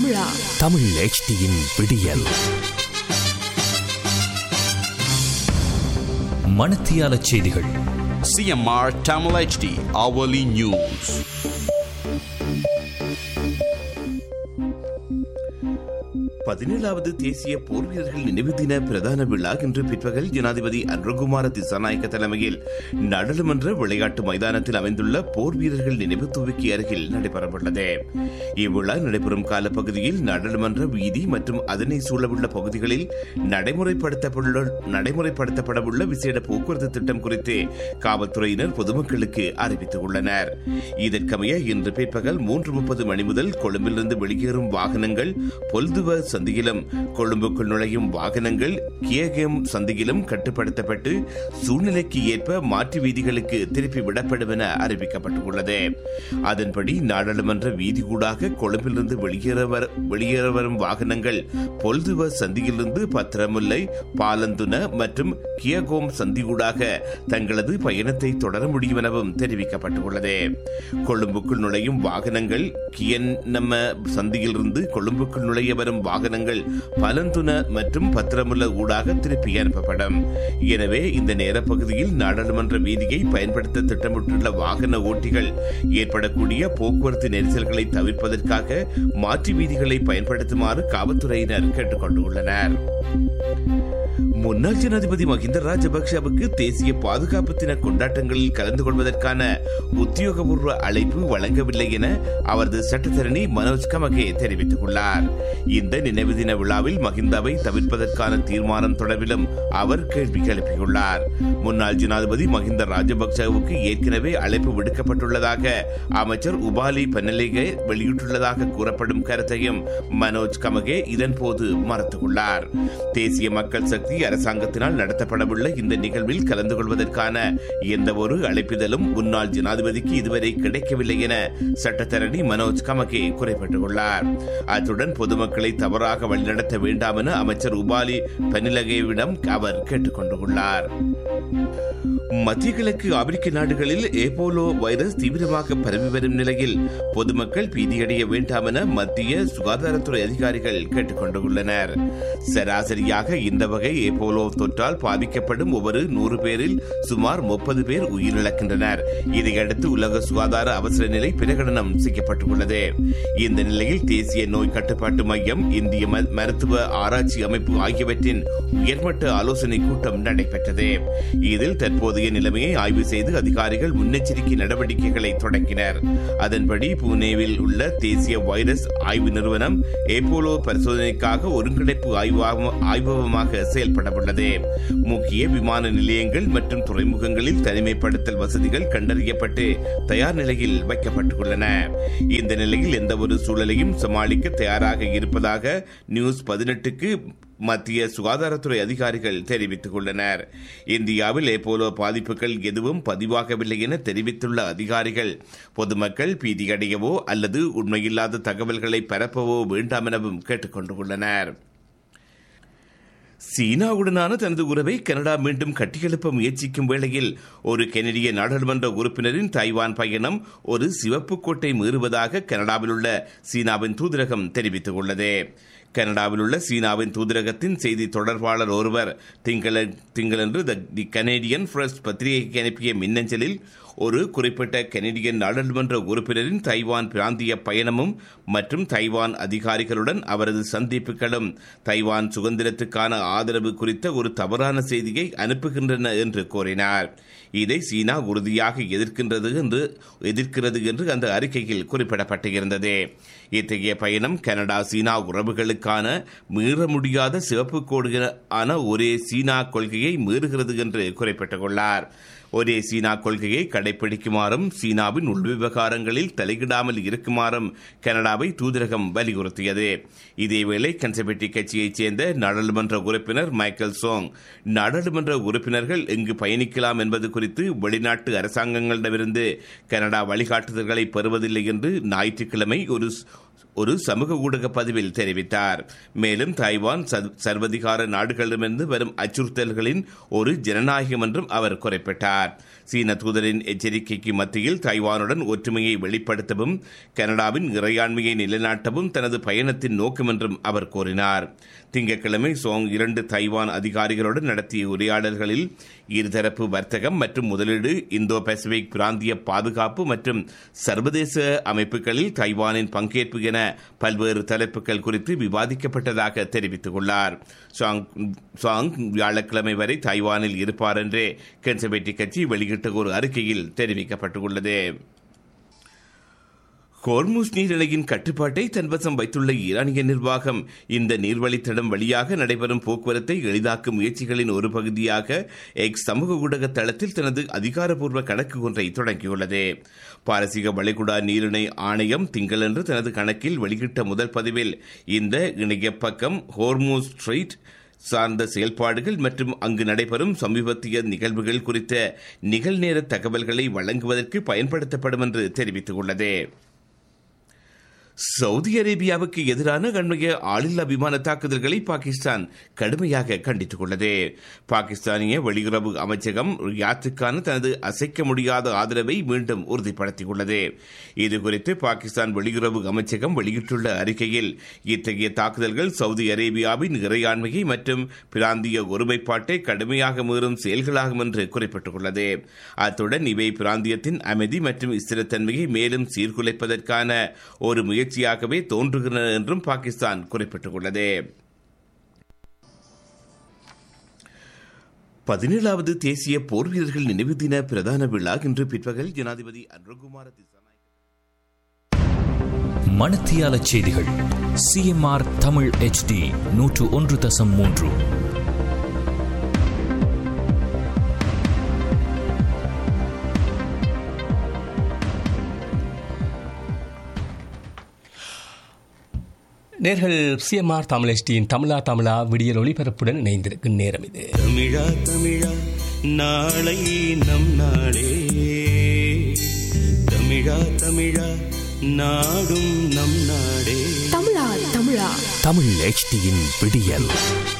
விழா தமிழ் HDயின் விடியல் மணத்தியால செய்திகள் CMR Tamil HD hourly news. பதினேழாவது தேசிய போர் வீரர்கள் நினைவு தின பிரதான விழா இன்று பிற்பகல் ஜனாதிபதி அன்ரகுமார திசாநாயக்க தலைமையில் நாடாளுமன்ற விளையாட்டு மைதானத்தில் அமைந்துள்ள போர் வீரர்கள் நினைவு தூவிக்கு அருகில் நடைபெறவுள்ளது இவ்விழா நடைபெறும் காலப்பகுதியில் நாடாளுமன்ற வீதி மற்றும் அதனை சூழவுள்ள பகுதிகளில் நடைமுறைப்படுத்தப்பட்டுள்ள நடைமுறைப்படுத்தப்படவுள்ள விசேட போக்குவரத்து திட்டம் குறித்து காவல்துறையினர் பொதுமக்களுக்கு அறிவித்துள்ளனர் இதற்கமைய இன்று பிற்பகல் மூன்று முப்பது மணி முதல் கொழும்பிலிருந்து வெளியேறும் வாகனங்கள் பொல்துவ சந்தியிலும் கொழும்புக்குள் நுழையும் வாகனங்கள் கியகேம் சந்தியிலும் கட்டுப்படுத்தப்பட்டு சூழ்நிலைக்கு ஏற்ப மாற்று வீதிகளுக்கு திருப்பி விடப்படும் என அறிவிக்கப்பட்டுள்ளது அதன்படி நாடாளுமன்ற வீதியூடாக கொழும்பிலிருந்து வெளியேற வர- வெளியேற வரும் வாகனங்கள் பொல்துவ சந்தியிலிருந்து பத்திரமுல்லை பாலந்துன மற்றும் கியகோம் சந்தியூடாக தங்களது பயணத்தை தொடர முடியும் எனவும் தெரிவிக்கப்பட்டுள்ளது கொழும்புக்குள் நுழையும் வாகனங்கள் கியன் நம்ம சந்தியிலிருந்து கொழும்புக்குள் நுழைய வரும் வாகனங்கள் பலந்துன மற்றும் பத்திரமுல்ல ஊடாக திருப்பி அனுப்பப்படும் எனவே இந்த நேர பகுதியில் நாடாளுமன்ற வீதியை பயன்படுத்த திட்டமிட்டுள்ள வாகன ஓட்டிகள் ஏற்படக்கூடிய போக்குவரத்து நெரிசல்களை தவிர்ப்பதற்காக மாற்று வீதிகளை பயன்படுத்துமாறு காவல்துறையினர் கேட்டுக் கொண்டுள்ளனர் முன்னாள் ஜனாதிபதி மஹிந்த ராஜபக்ஷவுக்கு தேசிய பாதுகாப்பு தின கொண்டாட்டங்களில் கலந்து கொள்வதற்கான உத்தியோகபூர்வ அழைப்பு வழங்கவில்லை என அவரது சட்டத்தரணி மனோஜ் கமகே தெரிவித்துள்ளார் இந்த நினைவு தின விழாவில் மஹிந்தாவை தவிர்ப்பதற்கான தீர்மானம் தொடர்பிலும் அவர் கேள்வி எழுப்பியுள்ளார் முன்னாள் ஜனாதிபதி மஹிந்த ராஜபக்சவுக்கு ஏற்கனவே அழைப்பு விடுக்கப்பட்டுள்ளதாக அமைச்சர் உபாலி பன்னலேகே வெளியிட்டுள்ளதாக கூறப்படும் கருத்தையும் மனோஜ் கமகே இதன்போது மறுத்துள்ளார் தேசிய மக்கள் சக்தி அரசாங்கத்தினால் நடத்தப்படவுள்ள இந்த நிகழ்வில் கலந்து கொள்வதற்கான எந்த ஒரு அழைப்பிதழும் முன்னாள் ஜனாதிபதிக்கு இதுவரை கிடைக்கவில்லை என சட்டத்தரணி மனோஜ் கமகே குறிப்பிட்டுள்ளார் அத்துடன் பொதுமக்களை தவறாக வழிநடத்த வேண்டாம் என அமைச்சர் உபாலி பனிலகேவிடம் அவர் கேட்டுக் கொண்டுள்ளார் மத்திய கிழக்கு ஆப்பிரிக்க நாடுகளில் ஏபோலோ வைரஸ் தீவிரமாக பரவி வரும் நிலையில் பொதுமக்கள் பீதியடைய வேண்டாம் என மத்திய சுகாதாரத்துறை அதிகாரிகள் கேட்டுக் கொண்டுள்ளனர் சராசரியாக இந்த வகை ஏபோலோ தொற்றால் பாதிக்கப்படும் ஒவ்வொரு நூறு பேரில் சுமார் முப்பது பேர் உயிரிழக்கின்றனர் இதையடுத்து உலக சுகாதார அவசர நிலை பிரகடனம் செய்யப்பட்டுள்ளது இந்த நிலையில் தேசிய நோய் கட்டுப்பாட்டு மையம் இந்திய ம- மருத்துவ ஆராய்ச்சி அமைப்பு ஆகியவற்றின் உயர்மட்ட ஆலோசனை கூட்டம் நடைபெற்றது இதில் தற்போதைய நிலைமையை ஆய்வு செய்து அதிகாரிகள் முன்னெச்சரிக்கை நடவடிக்கைகளை தொடங்கினர் அதன்படி புனேவில் உள்ள தேசிய வைரஸ் ஆய்வு நிறுவனம் ஏபோலோ பரிசோதனைக்காக ஒருங்கிணைப்பு ஆய்வாக- ஆய்வகமாக செயல்படவுள்ளது முக்கிய விமான நிலையங்கள் மற்றும் துறைமுகங்களில் தனிமைப்படுத்தல் வசதிகள் கண்டறியப்பட்டு தயார் நிலையில் வைக்கப்பட்டுள்ளன இந்த நிலையில் எந்த ஒரு சூழலையும் சமாளிக்க தயாராக இருப்பதாக நியூஸ் பதினெட்டுக்கு மத்திய சுகாதாரத்துறை அதிகாரிகள் தெரிவித்துள்ளனர் இந்தியாவில் ஏபோலோ பாதிப்புகள் எதுவும் பதிவாகவில்லை என தெரிவித்துள்ள அதிகாரிகள் பொதுமக்கள் பீதியடையவோ அல்லது உண்மையில்லாத தகவல்களை பரப்பவோ வேண்டாம் எனவும் கேட்டுக் கொண்டுள்ளனர் சீனாவுடனான தனது உறவை கனடா மீண்டும் கட்டியெழுப்ப முயற்சிக்கும் வேளையில் ஒரு கெனடிய நாடாளுமன்ற உறுப்பினரின் தைவான் பயணம் ஒரு சிவப்பு கோட்டை மீறுவதாக கனடாவில் உள்ள சீனாவின் தூதரகம் தெரிவித்துள்ளது கனடாவில் உள்ள சீனாவின் தூதரகத்தின் செய்தி தொடர்பாளர் ஒருவர் திங்கள திங்களன்று த தி கனேடியன் பிரஸ் பத்திரிகைக்கு அனுப்பிய மின்னஞ்சலில் ஒரு குறிப்பிட்ட கெனடியன் நாடாளுமன்ற உறுப்பினரின் தைவான் பிராந்திய பயணமும் மற்றும் தைவான் அதிகாரிகளுடன் அவரது சந்திப்புகளும் தைவான் சுதந்திரத்துக்கான ஆதரவு குறித்த ஒரு தவறான செய்தியை அனுப்புகின்றன என்று கூறினார் இதை சீனா உறுதியாக எதிர்க்கின்றது என்று எதிர்க்கிறது என்று அந்த அறிக்கையில் குறிப்பிடப்பட்டிருந்தது இத்தகைய பயணம் கனடா சீனா உறவுகளுக்கான மீற முடியாத சிவப்பு கோடு ஆன ஒரே சீனா கொள்கையை மீறுகிறது என்று குறிப்பிட்டுள்ளார் ஒரே சீனா கொள்கையை கடைபிடிக்குமாறும் சீனாவின் உள்விவகாரங்களில் தலையிடாமல் இருக்குமாறும் கனடாவை தூதரகம் வலியுறுத்தியது இதேவேளை கன்சர்வேட்டிவ் கட்சியைச் சேர்ந்த நாடாளுமன்ற உறுப்பினர் மைக்கேல் சோங் நாடாளுமன்ற உறுப்பினர்கள் எங்கு பயணிக்கலாம் என்பது குறித்து வெளிநாட்டு அரசாங்கங்களிடமிருந்து கனடா வழிகாட்டுதல்களை பெறுவதில்லை என்று ஞாயிற்றுக்கிழமை ஒரு ஒரு சமூக ஊடக பதிவில் தெரிவித்தார் மேலும் தாய்வான் ச- சர்வதிகார நாடுகளிடமிருந்து வரும் அச்சுறுத்தல்களின் ஒரு ஜனநாயகம் என்றும் அவர் குறிப்பிட்டார் சீன தூதரின் எச்சரிக்கைக்கு மத்தியில் தைவானுடன் ஒற்றுமையை வெளிப்படுத்தவும் கனடாவின் இறையாண்மையை நிலைநாட்டவும் தனது பயணத்தின் நோக்கம் என்றும் அவர் கூறினார் திங்கட்கிழமை சோங் இரண்டு தைவான் அதிகாரிகளுடன் நடத்திய உரையாடல்களில் இருதரப்பு வர்த்தகம் மற்றும் முதலீடு இந்தோ பசிபிக் பிராந்திய பாதுகாப்பு மற்றும் சர்வதேச அமைப்புகளில் தைவானின் பங்கேற்பு என பல்வேறு தலைப்புகள் குறித்து விவாதிக்கப்பட்டதாக தெரிவித்துள்ளார் சாங் சாங் வியாழக்கிழமை வரை தைவானில் இருப்பார் என்றே கன்சர்வேட்டிவ் கட்சி வெளியிட்ட ஒரு அறிக்கையில் தெரிவிக்கப்பட்டுள்ளது ஹோர்முஸ் நீரிணையின் கட்டுப்பாட்டை தன்வசம் வைத்துள்ள ஈரானிய நிர்வாகம் இந்த நீர்வழித்தடம் வழியாக நடைபெறும் போக்குவரத்தை எளிதாக்கும் முயற்சிகளின் ஒரு பகுதியாக எக்ஸ் சமூக ஊடக தளத்தில் தனது அதிகாரப்பூர்வ கணக்கு ஒன்றை தொடங்கியுள்ளது பாரசீக வளைகுடா நீரிணை ஆணையம் திங்களன்று தனது கணக்கில் வெளியிட்ட முதல் பதிவில் இந்த இணைய பக்கம் ஹோர்முஸ் ஸ்ட்ரீட் சார்ந்த செயல்பாடுகள் மற்றும் அங்கு நடைபெறும் சமீபத்திய நிகழ்வுகள் குறித்த நிகழ்நேர தகவல்களை வழங்குவதற்கு பயன்படுத்தப்படும் என்று தெரிவித்துள்ளது சவுதி அரேபியாவுக்கு எதிரான அண்மைய ஆளில்லா விமான தாக்குதல்களை பாகிஸ்தான் கடுமையாக கண்டித்துள்ளது பாகிஸ்தானிய வெளியுறவு அமைச்சகம் ரியாத்துக்கான தனது அசைக்க முடியாத ஆதரவை மீண்டும் உறுதிப்படுத்தியுள்ளது இதுகுறித்து பாகிஸ்தான் வெளியுறவு அமைச்சகம் வெளியிட்டுள்ள அறிக்கையில் இத்தகைய தாக்குதல்கள் சவுதி அரேபியாவின் இறையாண்மையை மற்றும் பிராந்திய ஒருமைப்பாட்டை கடுமையாக மீறும் செயல்களாகும் என்று குறிப்பிட்டுள்ளது அத்துடன் இவை பிராந்தியத்தின் அமைதி மற்றும் ஸ்திரத்தன்மையை மேலும் சீர்குலைப்பதற்கான ஒரு முயற்சியாகவே தோன்றுகின்றன என்றும் பாகிஸ்தான் குறிப்பிட்டுள்ளது பதினேழாவது தேசிய போர் வீரர்கள் நினைவு தின பிரதான விழா இன்று பிற்பகல் ஜனாதிபதி அன்ருகுமார திசாநாயக்க மணத்தியால செய்திகள் சிஎம்ஆர் தமிழ் ஹெச்டி நூற்று ஒன்று தசம் மூன்று நேர்கள் சிஎம்ஆர் தமிழ் எஸ்டியின் தமிழா தமிழா விடியல் ஒளிபரப்புடன் இணைந்திருக்கும் நேரம் இது தமிழா தமிழா நாளை நம் நாளே தமிழா தமிழா நாடும் நம் நாடே தமிழா தமிழா தமிழ் ஹெச்டியின் விடியல்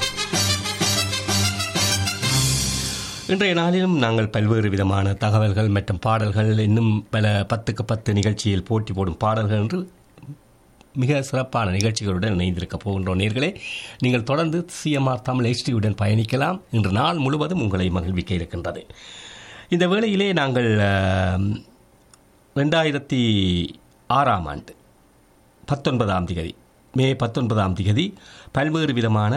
இன்றைய நாளிலும் நாங்கள் பல்வேறு விதமான தகவல்கள் மற்றும் பாடல்கள் இன்னும் பல பத்துக்கு பத்து நிகழ்ச்சியில் போட்டி போடும் பாடல்கள் என்று மிக சிறப்பான நிகழ்ச்சிகளுடன் இணைந்திருக்க போகின்றோம் நேர்களே நீங்கள் தொடர்ந்து சிஎம்ஆர் தமிழ் ஹெச்டியுடன் பயணிக்கலாம் இன்று நாள் முழுவதும் உங்களை மகிழ்விக்க இருக்கின்றது இந்த வேளையிலே நாங்கள் அஹ், ரெண்டாயிரத்தி ஆறாம் ஆண்டு பத்தொன்பதாம் திகதி மே பத்தொன்பதாம் திகதி பல்வேறு விதமான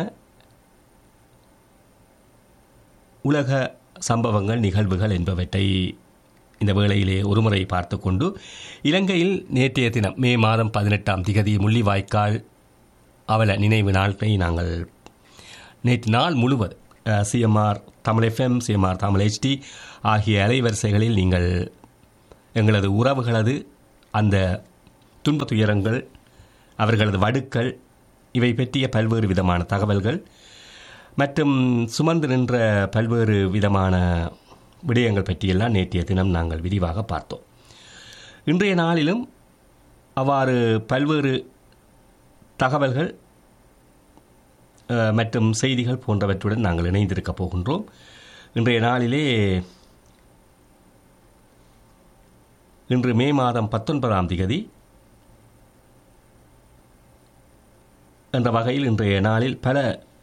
உலக சம்பவங்கள் நிகழ்வுகள் என்பவற்றை இந்த வேளையிலே ஒருமுறை பார்த்து கொண்டு இலங்கையில் நேற்றைய தினம் மே மாதம் பதினெட்டாம் திகதி முள்ளிவாய்க்கால் அவல நினைவு நாளை நாங்கள் நேற்று நாள் முழுவதும் CMR Tamil FM CMR Tamil HD ஆகிய அலைவரிசைகளில் நீங்கள் எங்களது உறவுகளது அந்த துன்ப துயரங்கள் அவர்களது வடுக்கள் இவை பற்றிய பல்வேறு விதமான தகவல்கள் மற்றும் சுமந்து நின்ற பல்வேறு விதமான விடயங்கள் பற்றியெல்லாம் நேற்றைய தினம் நாங்கள் விரிவாக பார்த்தோம் இன்றைய நாளிலும் அவ்வாறு பல்வேறு தகவல்கள் அஹ், மற்றும் செய்திகள் போன்றவற்றுடன் நாங்கள் இணைந்திருக்கப் போகின்றோம் இன்றைய நாளிலே இன்று மே மாதம் பத்தொன்பதாம் திகதி என்ற வகையில் இன்றைய நாளில் பல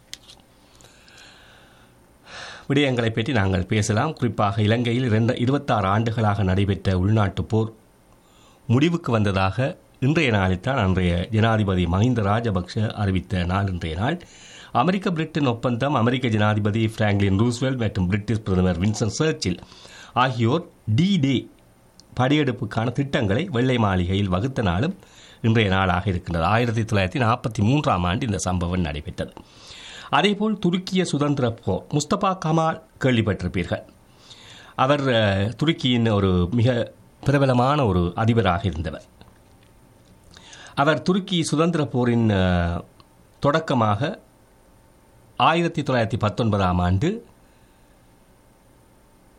விடயங்களை பற்றி நாங்கள் பேசலாம் குறிப்பாக இலங்கையில் இரண்டு இருபத்தாறு ஆண்டுகளாக நடைபெற்ற உள்நாட்டுப் போர் முடிவுக்கு வந்ததாக இன்றைய நாளில்தான் அன்றைய ஜனாதிபதி மஹிந்த ராஜபக்ஷ அறிவித்த நாள் இன்றைய நாள் அமெரிக்க பிரிட்டன் ஒப்பந்தம் அமெரிக்க ஜனாதிபதி பிராங்க்லின் ரூஸ்வெல் மற்றும் பிரிட்டிஷ் பிரதமர் வின்சன் சர்ச்சில் ஆகியோர் டி டே படையெடுப்புக்கான திட்டங்களை வெள்ளை மாளிகையில் வகுத்த நாளும் இன்றைய நாளாக இருக்கின்றது ஆயிரத்தி தொள்ளாயிரத்தி நாற்பத்தி மூன்றாம் ஆண்டு இந்த சம்பவம் நடைபெற்றது அதேபோல் துருக்கிய சுதந்திர போர் முஸ்தபா கமால் கேள்விப்பட்டிருப்பீர்கள் அவர் அஹ், துருக்கியின் ஒரு மிக பிரபலமான ஒரு அதிபராக இருந்தவர் அவர் துருக்கி சுதந்திர போரின் அஹ், தொடக்கமாக ஆயிரத்தி தொள்ளாயிரத்தி பத்தொன்பதாம் ஆண்டு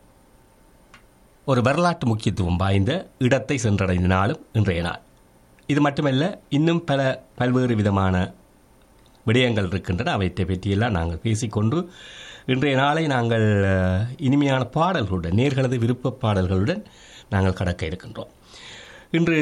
ஒரு வரலாற்று முக்கியத்துவம் வாய்ந்த இடத்தை சென்றடைந்த நாளும் இன்றைய நாள் இது மட்டுமல்ல இன்னும் பல பல்வேறு விதமான விடயங்கள் இருக்கின்றன அவற்றை பற்றியெல்லாம் நாங்கள் பேசிக்கொண்டு இன்றைய நாளை நாங்கள் அஹ், இனிமையான பாடல்களுடன் நேர்களது விருப்ப பாடல்களுடன் நாங்கள் கடக்க இருக்கின்றோம் இன்று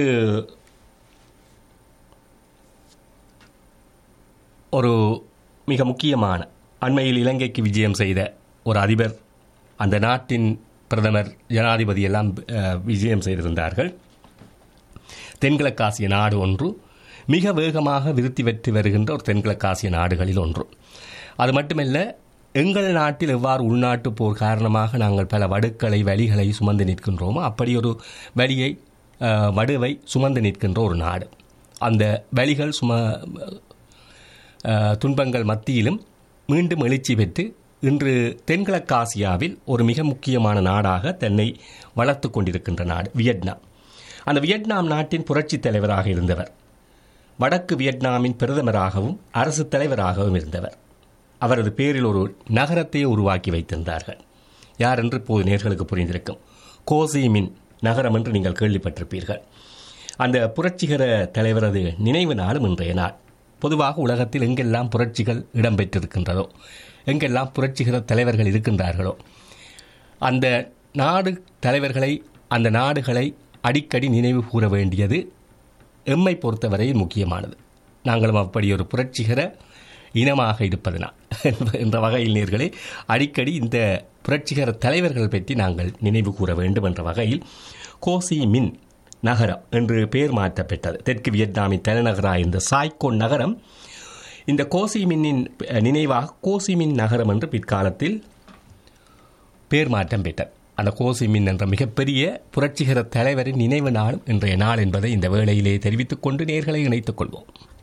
ஒரு மிக முக்கியமான அண்மையில் இலங்கைக்கு விஜயம் செய்த ஒரு அதிபர் அந்த நாட்டின் பிரதமர் ஜனாதிபதி எல்லாம் அஹ், விஜயம் செய்திருந்தார்கள் தென்கிழக்காசிய நாடு ஒன்று மிக வேகமாக விருத்தி பெற்று வருகின்ற ஒரு தென்கிழக்காசிய நாடுகளில் ஒன்று அது மட்டுமல்ல எங்கள் நாட்டில் எவ்வாறு உள்நாட்டு போர் காரணமாக நாங்கள் பல வடுக்களை வழிகளை சுமந்து நிற்கின்றோமோ அப்படி ஒரு வழியை அஹ், வடுவை சுமந்து நிற்கின்ற ஒரு நாடு அந்த வழிகள் சும அஹ், துன்பங்கள் மத்தியிலும் மீண்டும் எழுச்சி பெற்று இன்று தென்கிழக்காசியாவில் ஒரு மிக முக்கியமான நாடாக தன்னை வளர்த்து கொண்டிருக்கின்ற நாடு வியட்நாம் அந்த வியட்நாம் நாட்டின் புரட்சித் தலைவராக இருந்தவர் வடக்கு வியட்நாமின் பிரதமராகவும் அரசு தலைவராகவும் இருந்தவர் அவரது பேரில் ஒரு நகரத்தையே உருவாக்கி வைத்திருந்தார்கள் யார் என்று இப்போது நேர்களுக்கு புரிந்திருக்கும் கோசிமின் நகரம் என்று நீங்கள் கேள்விப்பட்டிருப்பீர்கள் அந்த புரட்சிகர தலைவரது நினைவு நாளும் இன்றைய நாள் பொதுவாக உலகத்தில் எங்கெல்லாம் புரட்சிகள் இடம்பெற்றிருக்கின்றதோ எங்கெல்லாம் புரட்சிகர தலைவர்கள் இருக்கின்றார்களோ அந்த நாடு தலைவர்களை அந்த நாடுகளை அடிக்கடி நினைவு கூற வேண்டியது எம்மை பொறுத்தவரையில் முக்கியமானது நாங்களும் அப்படி ஒரு புரட்சிகர இனமாக இருப்பதனால் என்ற வகையில் நேர்களே அடிக்கடி இந்த புரட்சிகர தலைவர்கள் பற்றி நாங்கள் நினைவு கூற வேண்டும் என்ற வகையில் கோசி மின் நகரம் என்று பெயர் மாற்றப்பட்டது தெற்கு வியட்நாமின் தலைநகராக இருந்த சாய்கோன் நகரம் இந்த கோசிமின்னின் நினைவாக கோசிமின் நகரம் என்று பிற்காலத்தில் பேர் மாற்றம் பெற்றது அந்த கோசிமின் என்ற மிகப்பெரிய புரட்சிகர தலைவரின் நினைவு நாளும் இன்றைய நாள் என்பதை இந்த வேளையிலே தெரிவித்துக் கொண்டு நேர்களை இணைத்துக் கொள்வோம்